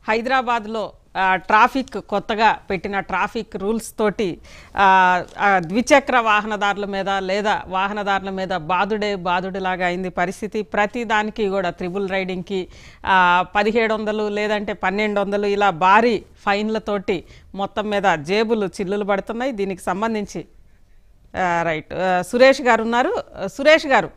హైదరాబాద్లో ఆ, ట్రాఫిక్ కొత్తగా పెట్టిన ట్రాఫిక్ రూల్స్ తోటి ఆ, ఆ, ద్విచక్ర వాహనదారుల మీద లేదా వాహనదారుల మీద బాదుడే బాదుడిలాగా అయింది పరిస్థితి ప్రతి దానికి కూడా త్రిబుల్ రైడింగ్కి పదిహేడు వందలు లేదంటే పన్నెండు వందలు ఇలా భారీ ఫైన్లతోటి మొత్తం మీద జేబులు చిల్లులు పడుతున్నాయి దీనికి సంబంధించి ఆ, రైట్ ఆ, సురేష్ గారు ఉన్నారు ఆ, సురేష్ గారు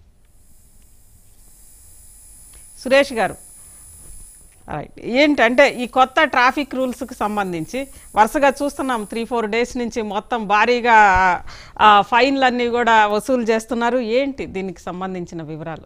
సురేష్ గారు రైట్ ఏంటంటే ఈ కొత్త ట్రాఫిక్ రూల్స్కి సంబంధించి వరుసగా చూస్తున్నాం త్రీ ఫోర్ డేస్ నుంచి మొత్తం భారీగా ఆ, ఫైన్లన్నీ కూడా వసూలు చేస్తున్నారు ఏంటి దీనికి సంబంధించిన వివరాలు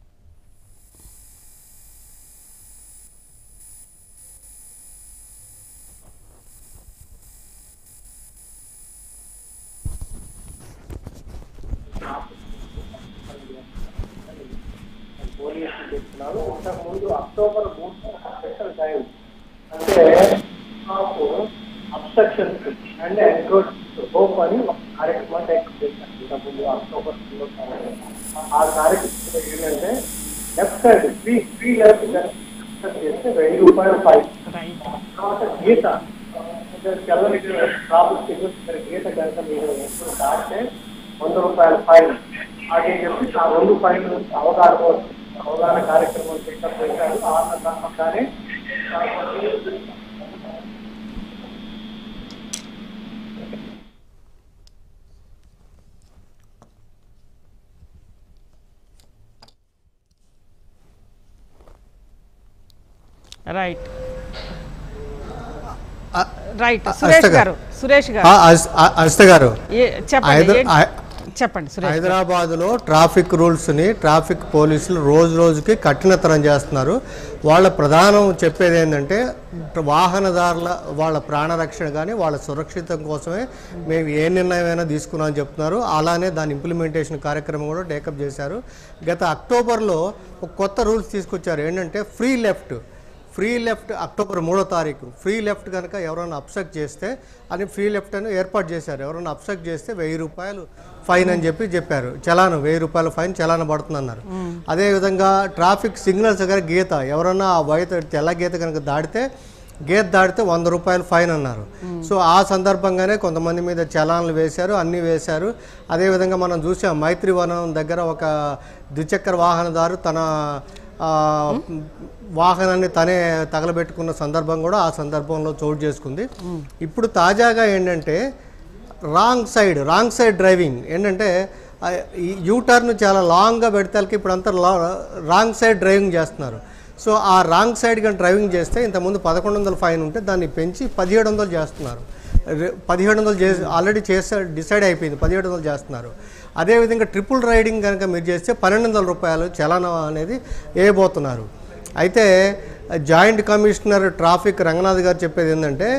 పోలీసులు చెప్తున్నారు ఇంతకు ముందు అక్టోబర్ మూడు స్పెషల్ టైం అంటే మాకు అబ్స్ట్రక్షన్ అండ్ ఎన్క్రోచ్ హోప్ అని ఒక కార్యక్రమం టేక్ చేశారు ఇంతకు ముందు అక్టోబర్ మూడో తారీఖు. ఆ కార్యక్రమం ఏంటంటే left side free free left చేస్తే వెయ్యి రూపాయలు ఫైన్ రైట్ తర్వాత గీత అంటే తెల్లని ట్రాఫిక్ సిగ్నల్స్ దగ్గర గీత కనుక మీరు ఎప్పుడు దాటితే వంద రూపాయల ఫైన్ అది చెప్పి ఆ రెండు ఫైన్ అవగాహన కోసం అవగాహన కార్యక్రమం పికప్ చేశారు ఆ సందర్భంగానే రైట్ ఆ, రైట్ అ- సురేష్ అష్టగా. గారు సురేష్ ఆ, గారు అస్- ఆ, అజిత గారు ఏ- చెప్పండి హైదరా- ఏంటి? హై- చెప్పండి సురేష్ గారు. హైదరాబాద్లో ట్రాఫిక్ రూల్స్ని ట్రాఫిక్ పోలీసులు రోజు రోజుకి కఠినతరం చేస్తున్నారు వాళ్ళ ప్రధానం చెప్పేది ఏంటంటే వాహనదారుల వాళ్ళ ప్రాణరక్షణ కానీ వాళ్ళ సురక్షితం కోసమే మేము ఏ నిర్ణయమైనా తీసుకున్నామని చెప్తున్నారు అలానే దాని ఇంప్లిమెంటేషన్ కార్యక్రమం కూడా టేకప్ చేశారు గత అక్టోబర్లో ఒక కొత్త రూల్స్ తీసుకొచ్చారు ఏంటంటే free left free left October మూడో తారీఖు ఫ్రీ లెఫ్ట్ కనుక ఎవరైనా అబ్స్ట్రక్ట్ చేస్తే అని ఫ్రీ లెఫ్ట్ అని ఏర్పాటు చేశారు ఎవరైనా అబ్స్ట్రక్ట్ చేస్తే వెయ్యి రూపాయలు ఫైన్ అని చెప్పి చెప్పారు చలాను వెయ్యి రూపాయల ఫైన్ చలాన పడుతుందన్నారు అదేవిధంగా ట్రాఫిక్ సిగ్నల్స్ దగ్గర గీత ఎవరైనా ఆ వైట్ తెల్ల గీత కనుక దాటితే గీత దాటితే వంద రూపాయలు ఫైన్ అన్నారు సో ఆ సందర్భంగానే కొంతమంది మీద చలాన్లు వేశారు అన్నీ వేశారు అదేవిధంగా మనం చూసాం మైత్రివనం దగ్గర ఒక ద్విచక్ర వాహనదారు తన ఆ, వాహనాన్ని తనే తగలబెట్టుకున్న సందర్భం కూడా ఆ సందర్భంలో చోటు చేసుకుంది ఇప్పుడు తాజాగా ఏంటంటే wrong side wrong side driving ఏంటంటే ఆ, ఈ యూటర్న్ చాలా లాంగ్గా పెడితే ఇప్పుడు అంతా రాంగ్ సైడ్ డ్రైవింగ్ చేస్తున్నారు సో ఆ రాంగ్ సైడ్ కానీ డ్రైవింగ్ చేస్తే ఇంతకుముందు పదకొండు వందల ఫైన్ ఉంటే దాన్ని పెంచి పదిహేడు వందలు చేస్తున్నారు రె- పదిహేడు వందలు చేసి ఆల్రెడీ చేసే డిసైడ్ అయిపోయింది పదిహేడు వందలు చేస్తున్నారు అదేవిధంగా ట్రిపుల్ రైడింగ్ కనుక మీరు చేస్తే పన్నెండు వందల రూపాయలు చలానా అనేది వేయబోతున్నారు అయితే జాయింట్ కమిషనర్ ట్రాఫిక్ రంగనాథ్ గారు చెప్పేది ఏంటంటే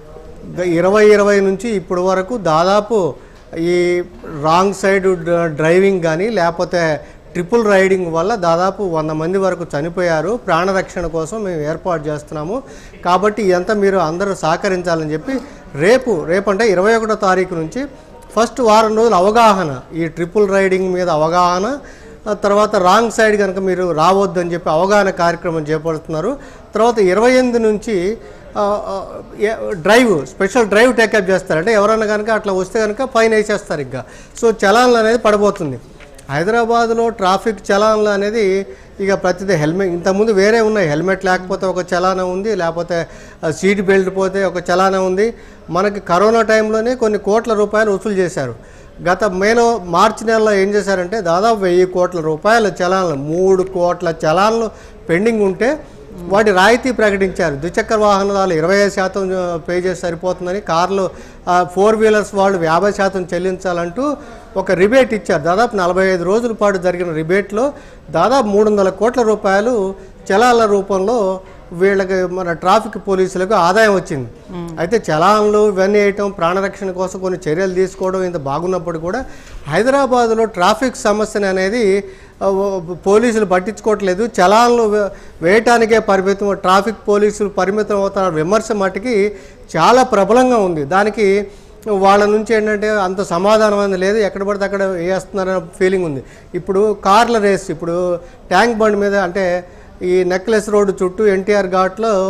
గ- ఇరవై ఇరవై నుంచి ఇప్పటి వరకు దాదాపు ఈ రాంగ్ సైడ్ డ్ర- డ్రైవింగ్ కానీ లేకపోతే ట్రిపుల్ రైడింగ్ వల్ల దాదాపు వంద మంది వరకు చనిపోయారు ప్రాణరక్షణ కోసం మేము ఏర్పాటు చేస్తున్నాము కాబట్టి ఇదంతా మీరు అందరూ సహకరించాలని చెప్పి రేపు రేపు అంటే ఇరవై ఒకటో తారీఖు నుంచి ఫస్ట్ వారం రోజులు అవగాహన ఈ ట్రిపుల్ రైడింగ్ మీద అవగాహన ఆ తర్వాత రాంగ్ సైడ్ కనుక మీరు రావద్దని చెప్పి అవగాహన కార్యక్రమం చేపడుతున్నారు తర్వాత ఇరవై ఎనిమిది నుంచి ఆ, ఆ, ఏ- డ్రైవ్ స్పెషల్ డ్రైవ్ టేకప్ చేస్తారు అంటే ఎవరైనా కనుక అట్లా వస్తే కనుక ఫైన్ వేసేస్తారు ఇంకా సో చలాన్లు అనేది పడబోతుంది హైదరాబాద్లో ట్రాఫిక్ చలాన్లు అనేది ఇక ప్రతిదీ హెల్మెట్ ఇంతకుముందు వేరే ఉన్నాయి హెల్మెట్ లేకపోతే ఒక చలానా ఉంది లేకపోతే ఆ, సీట్ బెల్ట్ పోతే ఒక చలానా ఉంది మనకి కరోనా టైంలోనే కొన్ని కోట్ల రూపాయలు వసూలు చేశారు గత మేలో మార్చి నెలలో ఏం చేశారంటే దాదాపు వెయ్యి కోట్ల రూపాయల చలాన్లు మూడు కోట్ల చలాన్లు పెండింగ్ ఉంటే వాటి రాయితీ ప్రకటించారు ద్విచక్ర వాహనాలు ఇరవై ఐదు శాతం పే చేసి సరిపోతుందని కార్లు ఆ, ఫోర్ వీలర్స్ వాళ్ళు యాభై శాతం చెల్లించాలంటూ ఒక రిబేట్ ఇచ్చారు దాదాపు నలభై ఐదు రోజుల పాటు జరిగిన రిబేట్లో దాదాపు మూడు వందల కోట్ల రూపాయలు చలాల రూపంలో వీళ్ళకి మన ట్రాఫిక్ పోలీసులకు ఆదాయం వచ్చింది అయితే చలాన్లు ఇవన్నీ వేయటం ప్రాణరక్షణ కోసం కొన్ని చర్యలు తీసుకోవడం ఇంత బాగున్నప్పుడు కూడా హైదరాబాద్లో ట్రాఫిక్ సమస్యను అనేది ఆ, ఓ- పోలీసులు పట్టించుకోవట్లేదు చలాన్లు వే- వేయటానికే పరిమితం ట్రాఫిక్ పోలీసులు పరిమితం అవుతున్న విమర్శ మట్టుకి చాలా ప్రబలంగా ఉంది దానికి వాళ్ళ నుంచి ఏంటంటే అంత సమాధానం అనేది లేదు ఎక్కడ పడితే అక్కడ వేస్తున్నారనే ఫీలింగ్ ఉంది ఇప్పుడు కార్ల రేస్ ఇప్పుడు ట్యాంక్ బండ్ మీద అంటే ఈ నెక్లెస్ రోడ్డు చుట్టూ ఎన్టీఆర్ ఘాట్లో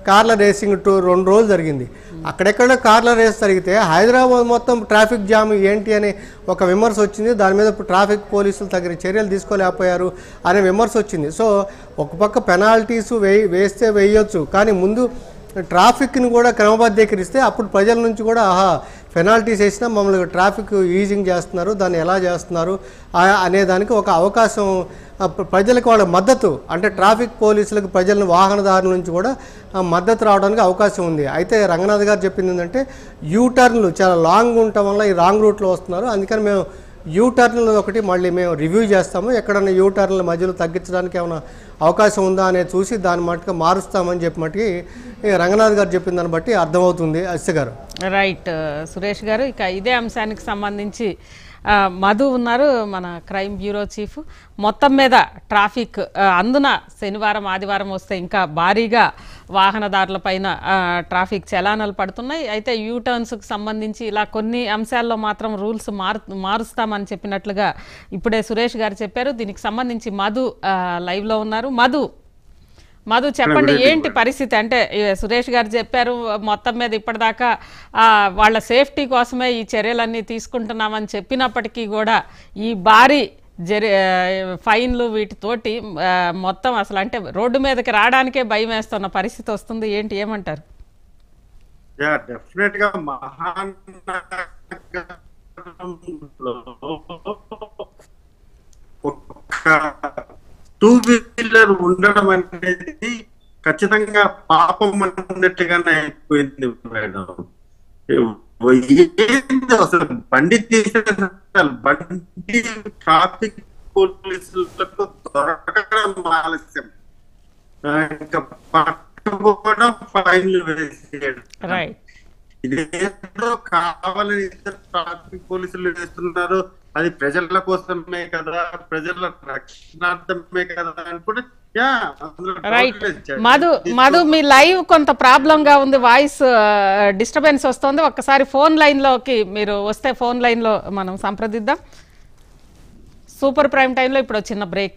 కార్ల రేసింగ్ టూ రెండు రోజులు జరిగింది అక్కడెక్కడ కార్ల రేస్ జరిగితే హైదరాబాద్ మొత్తం ట్రాఫిక్ జామ్ ఏంటి అని ఒక విమర్శ వచ్చింది దాని మీద ట్రాఫిక్ పోలీసులు తగిన చర్యలు తీసుకోలేకపోయారు అనే విమర్శ వచ్చింది సో ఒక పక్క పెనాల్టీస్ వేయి వేస్తే వేయొచ్చు కానీ ముందు ట్రాఫిక్ని కూడా క్రమబద్ధీకరిస్తే అప్పుడు ప్రజల నుంచి కూడా ఆహా పెనాల్టీస్ వేసినా మమ్మల్ని ట్రాఫిక్ ఈజింగ్ చేస్తున్నారు దాన్ని ఎలా చేస్తున్నారు ఆ- అనే దానికి ఒక అవకాశం ఆ, ప్ర- ప్రజలకు వాళ్ళ మద్దతు అంటే ట్రాఫిక్ పోలీసులకు ప్రజలను వాహనదారుల నుంచి కూడా ఆ, మద్దతు రావడానికి అవకాశం ఉంది అయితే రంగనాథ్ గారు చెప్పింది ఏంటంటే యూ టర్న్లు చాలా లాంగ్ ఉండటం వల్ల ఈ రాంగ్ రూట్లో వస్తున్నారు అందుకని మేము యూ టర్న్లు ఒకటి మళ్ళీ మేము రివ్యూ చేస్తాము ఎక్కడన్నా యూ టర్న్ల మధ్యలో తగ్గించడానికి ఏమైనా అవకాశం ఉందా అనేది చూసి దాని మట్టుగా మారుస్తామని చెప్పి మట్టుకి ఈ రంగనాథ్ గారు చెప్పిన దాన్ని బట్టి అర్థమవుతుంది అస్య గారు రైట్ సురేష్ గారు ఇక ఇదే అంశానికి సంబంధించి ఆ, మధు ఉన్నారు మన క్రైమ్ బ్యూరో చీఫ్ మొత్తం మీద ట్రాఫిక్ ఆ, అందున శనివారం ఆదివారం వస్తే ఇంకా భారీగా వాహనదారుల పైన ఆ, ట్రాఫిక్ చలానాలు పడుతున్నాయి అయితే యూ టర్న్స్కి సంబంధించి ఇలా కొన్ని అంశాల్లో మాత్రం రూల్స్ మారు మారుస్తామని చెప్పినట్లుగా ఇప్పుడే సురేష్ గారు చెప్పారు దీనికి సంబంధించి మధు ఆ, లైవ్లో ఉన్నారు మధు మధు చెప్పండి ఏంటి పరిస్థితి అంటే ఈ సురేష్ గారు చెప్పారు మొత్తం మీద ఇప్పటిదాకా ఆ, వాళ్ళ సేఫ్టీ కోసమే ఈ చర్యలన్నీ తీసుకుంటున్నామని చెప్పినప్పటికీ కూడా ఈ భారీ జరి ఆ, ఫైన్లు వీటితోటి ఆ, మొత్తం అసలు అంటే రోడ్డు మీదకి రావడానికే భయం వేస్తున్న పరిస్థితి వస్తుంది ఏంటి ఏమంటారు యా డెఫినెట్ గా మహానగరంలో ఒక టూ వీలర్ ఉండడం అనేది ఖచ్చితంగా పాపం అన్నట్టుగానే అయిపోయింది మేడం ఏంది అసలు బండి తీసేసారు బండి ట్రాఫిక్ పోలీసులకు దొరకడం ఆలస్యం ఆ, ఇంకా పట్టుకోవడం ఫైన్లు వేసేయడం రైట్ ఇదేదో కావాలని ఇద్దరు ట్రాఫిక్ పోలీసులు వేస్తున్నారు అది ప్రజల కోసమే కదా ప్రజల రక్షణార్థమే కదా అనుకుంటే యా అందులో రైట్ doubt లేదు. మధు మధు మీ లైవ్ కొంత ప్రాబ్లం గా ఉంది వాయిస్ డిస్టర్బెన్స్ వస్తుంది ఒక్కసారి ఫోన్ లైన్ లోకి మీరు వస్తే ఫోన్ లైన్ లో మనం సంప్రదిద్దాం సూపర్ ప్రైమ్ టైంలో ఇప్పుడు ఒక చిన్న బ్రేక్